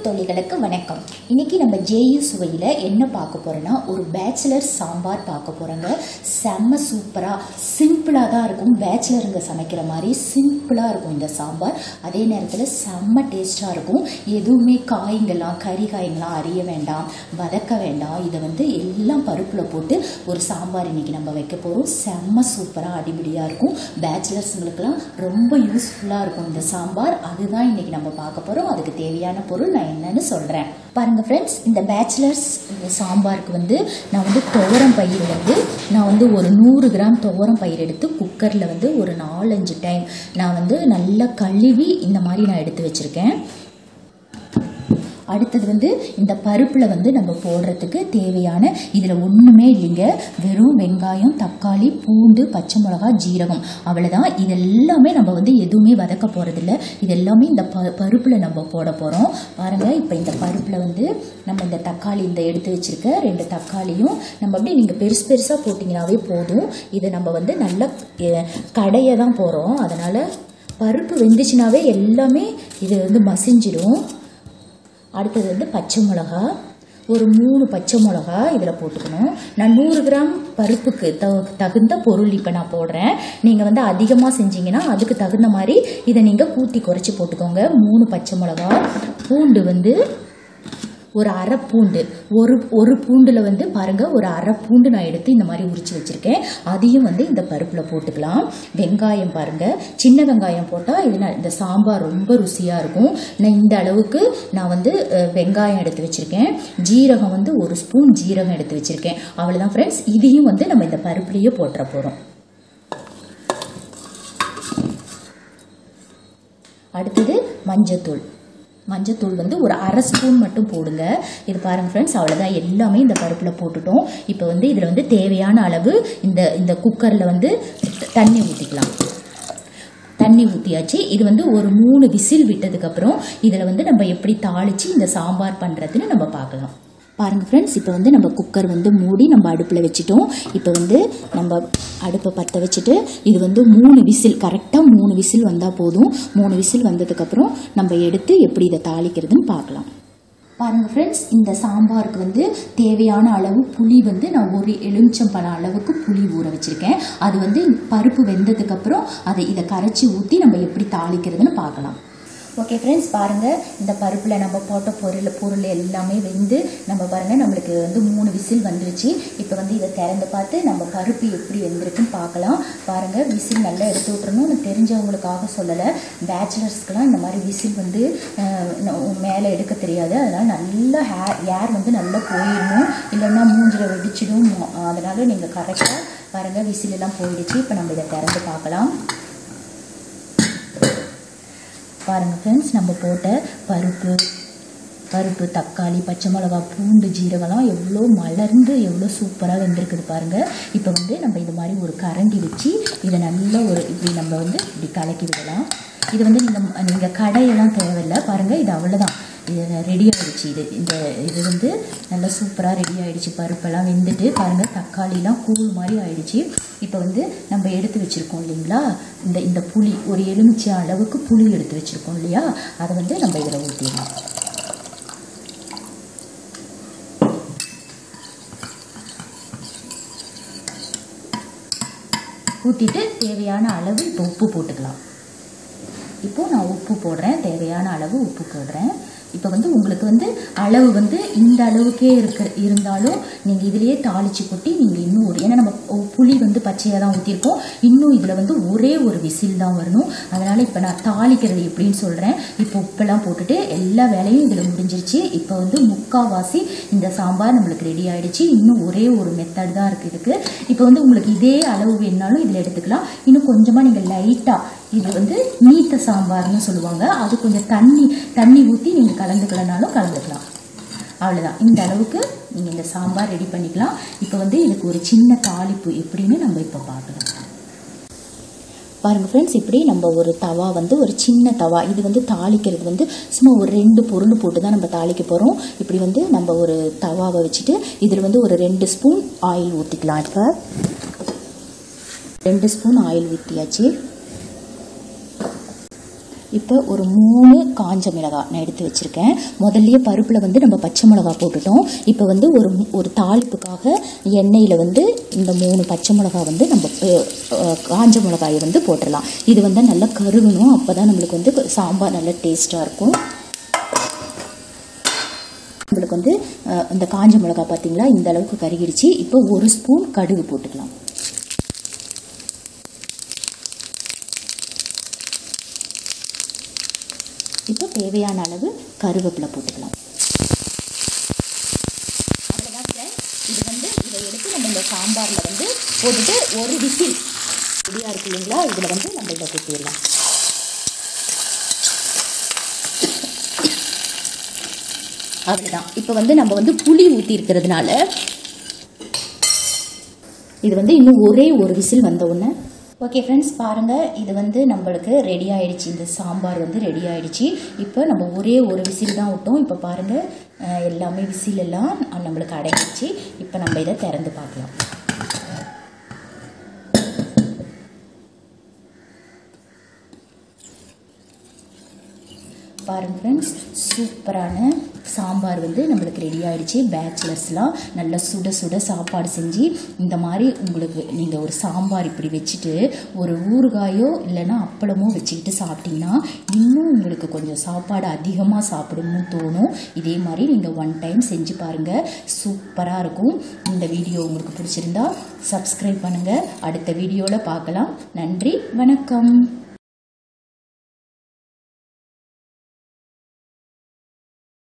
தோழிகளுக்கு வணக்கம் இன்னைக்கு நம்ம ஜேயு சுவையில் என்ன பார்க்க போறோம்னா ஒரு பேச்சுலர் சாம்பார் பார்க்க போறோங்க செம்ம சூப்பராக சிம்பிளாக தான் இருக்கும் பேச்சுலருங்க சமைக்கிற மாதிரி சிம்பிளாக இருக்கும் இந்த சாம்பார் அதே நேரத்தில் செம்ம டேஸ்ட்டாக இருக்கும் எதுவுமே காய்ங்கெல்லாம் கறி காய்ங்கெல்லாம் அறிய வேண்டாம் வதக்க வேண்டாம் இதை வந்து எல்லாம் பருப்பில் போட்டு ஒரு சாம்பார் இன்னைக்கு நம்ம வைக்க போகிறோம் செம்ம சூப்பராக அடிபடியாக இருக்கும் பேச்சுலர்ஸுங்களுக்கெல்லாம் ரொம்ப யூஸ்ஃபுல்லாக இருக்கும் இந்த சாம்பார் அதுதான் இன்னைக்கு நம்ம பார்க்க போகிறோம் அதுக்கு தேவையான பொருள் நான் என்னன்னு சொல்கிறேன் பாருங்கள் ஃப்ரெண்ட்ஸ் இந்த பேச்சுலர்ஸ் இந்த சாம்பாருக்கு வந்து நான் வந்து துவரம் பயிர் வந்து நான் வந்து ஒரு நூறு கிராம் துவரம் பயிர் எடுத்து குக்கரில் வந்து ஒரு நாலஞ்சு டைம் நான் வந்து நல்லா கழுவி இந்த மாதிரி நான் எடுத்து வச்சுருக்கேன் அடுத்தது வந்து இந்த பருப்பில் வந்து நம்ம போடுறதுக்கு தேவையான இதில் ஒன்றுமே இல்லைங்க வெறும் வெங்காயம் தக்காளி பூண்டு பச்சை மிளகா ஜீரகம் அவ்வளோதான் இதெல்லாமே நம்ம வந்து எதுவுமே வதக்க போகிறதில்ல இது எல்லாமே இந்த ப பருப்பில் நம்ம போட போகிறோம் பாருங்கள் இப்போ இந்த பருப்பில் வந்து நம்ம இந்த தக்காளி இந்த எடுத்து வச்சுருக்க ரெண்டு தக்காளியும் நம்ம அப்படியே நீங்கள் பெருசு பெருசாக போட்டிங்கனாவே போதும் இதை நம்ம வந்து நல்லா கடைய தான் போகிறோம் அதனால் பருப்பு வெந்துச்சுனாவே எல்லாமே இது வந்து மசிஞ்சிடும் அடுத்தது வந்து பச்சை மிளகா ஒரு மூணு பச்சை மிளகா இதில் போட்டுக்கணும் நான் நூறு கிராம் பருப்புக்கு த தகுந்த பொருள் இப்போ நான் போடுறேன் நீங்கள் வந்து அதிகமாக செஞ்சீங்கன்னா அதுக்கு தகுந்த மாதிரி இதை நீங்கள் கூட்டி குறைச்சி போட்டுக்கோங்க மூணு பச்சை மிளகா பூண்டு வந்து ஒரு அரை பூண்டு ஒரு ஒரு பூண்டில் வந்து பாருங்கள் ஒரு அரை பூண்டு நான் எடுத்து இந்த மாதிரி உரிச்சு வச்சுருக்கேன் அதையும் வந்து இந்த பருப்பில் போட்டுக்கலாம் வெங்காயம் பாருங்கள் சின்ன வெங்காயம் போட்டால் இது நான் இந்த சாம்பார் ரொம்ப ருசியாக இருக்கும் நான் இந்த அளவுக்கு நான் வந்து அஹ், வெங்காயம் எடுத்து வச்சுருக்கேன் ஜீரகம் வந்து ஒரு ஸ்பூன் ஜீரகம் எடுத்து வச்சுருக்கேன் அவ்வளோதான் ஃப்ரெண்ட்ஸ் இதையும் வந்து நம்ம இந்த பருப்புலேயே போட்டுற போகிறோம் அடுத்தது மஞ்சத்தூள் மஞ்சத்தூள் வந்து ஒரு அரை ஸ்பூன் மட்டும் போடுங்க இது பாருங்கள் ஃப்ரெண்ட்ஸ் அவ்வளோதான் எல்லாமே இந்த பருப்பில் போட்டுட்டோம் இப்போ வந்து இதில் வந்து தேவையான அளவு இந்த இந்த குக்கரில் வந்து தண்ணி ஊற்றிக்கலாம் தண்ணி ஊற்றியாச்சு இது வந்து ஒரு மூணு விசில் விட்டதுக்கப்புறம் இதில் வந்து நம்ம எப்படி தாளித்து இந்த சாம்பார் பண்ணுறதுன்னு நம்ம பார்க்கலாம் பாருங்கள் ஃப்ரெண்ட்ஸ் இப்போ வந்து நம்ம குக்கர் வந்து மூடி நம்ம அடுப்பில் வச்சுட்டோம் இப்போ வந்து நம்ம அடுப்பை பற்ற வச்சுட்டு இது வந்து மூணு விசில் கரெக்டாக மூணு விசில் வந்தால் போதும் மூணு விசில் வந்ததுக்கப்புறம் நம்ம எடுத்து எப்படி இதை தாளிக்கிறதுன்னு பார்க்கலாம் பாருங்கள் ஃப்ரெண்ட்ஸ் இந்த சாம்பாருக்கு வந்து தேவையான அளவு புளி வந்து நான் ஒரு எலுமிச்சம்பழம் அளவுக்கு புளி ஊற வச்சுருக்கேன் அது வந்து பருப்பு வெந்ததுக்கப்புறம் அதை இதை கரைச்சி ஊற்றி நம்ம எப்படி தாளிக்கிறதுன்னு பார்க்கலாம் ஓகே ஃப்ரெண்ட்ஸ் பாருங்கள் இந்த பருப்பில் நம்ம போட்ட பொருள் பொருள் எல்லாமே வெந்து நம்ம பாருங்கள் நம்மளுக்கு வந்து மூணு விசில் வந்துருச்சு இப்போ வந்து இதை திறந்து பார்த்து நம்ம பருப்பு எப்படி வெந்திருக்குன்னு பார்க்கலாம் பாருங்கள் விசில் நல்லா எடுத்து விட்டுறணும் நான் தெரிஞ்சவங்களுக்காக சொல்லலை பேச்சுலர்ஸ்க்கெலாம் இந்த மாதிரி விசில் வந்து அஹ், ந- மேலே எடுக்க தெரியாது அதனால் நல்லா ஹேர் ஏர் வந்து நல்லா போயிடணும் இல்லைன்னா மூஞ்சில் வெடிச்சிடும் அதனால் நீங்கள் கரெக்டாக பாருங்கள் விசில் எல்லாம் போயிடுச்சு இப்போ நம்ம இதை திறந்து பார்க்கலாம் பாருங்கள் ஃப்ரெண்ட்ஸ் நம்ம போட்ட பருப்பு பருப்பு தக்காளி பச்சை மிளகா பூண்டு ஜீரகம்லாம் எவ்வளோ மலர்ந்து எவ்வளோ சூப்பராக வெந்திருக்குது பாருங்கள் இப்போ வந்து நம்ம இந்த மாதிரி ஒரு கரண்டி வச்சு இதை நல்லா ஒரு இப்படி நம்ம வந்து இப்படி கலக்கி விடலாம் இது வந்து நீங்கள் நீங்கள் கடையெல்லாம் தேவையில்லை பாருங்கள் இது அவ்வளோதான் இது ரெடி ஆயிடுச்சு இது இந்த இது வந்து நல்லா சூப்பராக ரெடி ஆயிடுச்சு பருப்பெல்லாம் வெந்துட்டு பாருங்கள் தக்காளிலாம் கூழ் மாதிரி ஆயிடுச்சு இப்போ வந்து நம்ம எடுத்து வச்சுருக்கோம் இல்லைங்களா இந்த இந்த புளி ஒரு எலுமிச்சை அளவுக்கு புளி எடுத்து வச்சுருக்கோம் இல்லையா அதை வந்து நம்ம இதில் ஊற்றிடலாம் ஊற்றிட்டு தேவையான அளவு இப்போ உப்பு போட்டுக்கலாம் இப்போ நான் உப்பு போடுறேன் தேவையான அளவு உப்பு போடுறேன் இப்போ வந்து உங்களுக்கு வந்து அளவு வந்து இந்த அளவுக்கே இருக்க இருந்தாலும் நீங்கள் இதிலேயே தாளிச்சு கொட்டி நீங்கள் இன்னும் ஒரு ஏன்னா நம்ம ஒ- புளி வந்து பச்சையாக தான் ஊற்றிருக்கோம் இன்னும் இதில் வந்து ஒரே ஒரு விசில் தான் வரணும் அதனால் இப்போ நான் தாளிக்கிறது எப்படின்னு சொல்கிறேன் இப்போ உப்பெல்லாம் போட்டுட்டு எல்லா வேலையும் இதில் முடிஞ்சிருச்சு இப்போ வந்து முக்காவாசி இந்த சாம்பார் நம்மளுக்கு ரெடி ஆயிடுச்சு இன்னும் ஒரே ஒரு மெத்தட் தான் இருக்குது இதுக்கு இப்போ வந்து உங்களுக்கு இதே அளவு வேணுனாலும் இதில் எடுத்துக்கலாம் இன்னும் கொஞ்சமாக நீங்கள் லைட்டாக இது வந்து நீத்த சாம்பார்னு சொல்லுவாங்க அது கொஞ்சம் தண்ணி தண்ணி ஊற்றி நீங்கள் கலந்துக்கலனாலும் கலந்துக்கலாம் அவ்வளோதான் இந்த அளவுக்கு நீங்கள் இந்த சாம்பார் ரெடி பண்ணிக்கலாம் இப்போ வந்து இதுக்கு ஒரு சின்ன தாளிப்பு எப்படின்னு நம்ம இப்போ பார்க்கலாம் பாருங்கள் ஃப்ரெண்ட்ஸ் இப்படி நம்ம ஒரு தவா வந்து ஒரு சின்ன தவா இது வந்து தாளிக்கிறது வந்து சும்மா ஒரு ரெண்டு பொருள் போட்டு தான் நம்ம தாளிக்க போகிறோம் இப்படி வந்து நம்ம ஒரு தவாவை வச்சுட்டு இதில் வந்து ஒரு ரெண்டு ஸ்பூன் ஆயில் ஊற்றிக்கலாம் இப்போ ரெண்டு ஸ்பூன் ஆயில் ஊற்றியாச்சு இப்போ ஒரு மூணு காஞ்ச மிளகாய் நான் எடுத்து வச்சுருக்கேன் முதல்லயே பருப்பில் வந்து நம்ம பச்சை மிளகா போட்டுட்டோம் இப்போ வந்து ஒரு ஒரு தாளிப்புக்காக எண்ணெயில் வந்து இந்த மூணு பச்சை மிளகா வந்து நம்ம அஹ், அஹ், காஞ்ச மிளகாயை வந்து போட்டுடலாம் இது வந்து நல்லா கருகணும் அப்போ தான் நம்மளுக்கு வந்து சாம்பார் நல்லா டேஸ்ட்டாக இருக்கும் நம்மளுக்கு வந்து அஹ், இந்த காஞ்ச மிளகா பார்த்தீங்களா இந்த அளவுக்கு கருகிடுச்சு இப்போ ஒரு ஸ்பூன் கடுகு போட்டுக்கலாம் இப்போ தேவையான அளவு கருவேப்பிலை போட்டுக்கலாம் அவ்வளோதான் சார் இது வந்து இதை எடுத்து நம்ம இந்த சாம்பாரில் வந்து போட்டுட்டு ஒரு விசில் ரெடியாக இருக்கு இல்லைங்களா இதில் வந்து நம்ம இதை கொட்டிடலாம் அவ்வளோதான் இப்போ வந்து நம்ம வந்து புளி ஊற்றி இருக்கிறதுனால இது வந்து இன்னும் ஒரே ஒரு விசில் வந்த உடனே ஓகே ஃப்ரெண்ட்ஸ் பாருங்கள் இது வந்து நம்மளுக்கு ரெடி ஆயிடுச்சு இந்த சாம்பார் வந்து ரெடி ஆயிடுச்சு இப்போ நம்ம ஒரே ஒரு விசில் தான் விட்டோம் இப்போ பாருங்கள் அஹ், எல்லாமே விசில் எல்லாம் நம்மளுக்கு அடங்கிடுச்சு இப்போ நம்ம இதை திறந்து பார்க்கலாம் பாருங்க ஃப்ரெண்ட்ஸ் சூப்பரான சாம்பார் வந்து நம்மளுக்கு ரெடி ஆயிடுச்சு பேச்சுலர்ஸ்லாம் நல்லா சுட சுட சாப்பாடு செஞ்சு இந்த மாதிரி உங்களுக்கு நீங்கள் ஒரு சாம்பார் இப்படி வச்சுட்டு ஒரு ஊறுகாயோ இல்லைன்னா அப்பளமோ வச்சுக்கிட்டு சாப்பிட்டீங்கன்னா இன்னும் உங்களுக்கு கொஞ்சம் சாப்பாடு அதிகமாக சாப்பிடணும்னு தோணும் இதே மாதிரி நீங்கள் ஒன் டைம் செஞ்சு பாருங்கள் சூப்பராக இருக்கும் இந்த வீடியோ உங்களுக்கு பிடிச்சிருந்தா சப்ஸ்கிரைப் பண்ணுங்கள் அடுத்த வீடியோவில் பார்க்கலாம் நன்றி வணக்கம்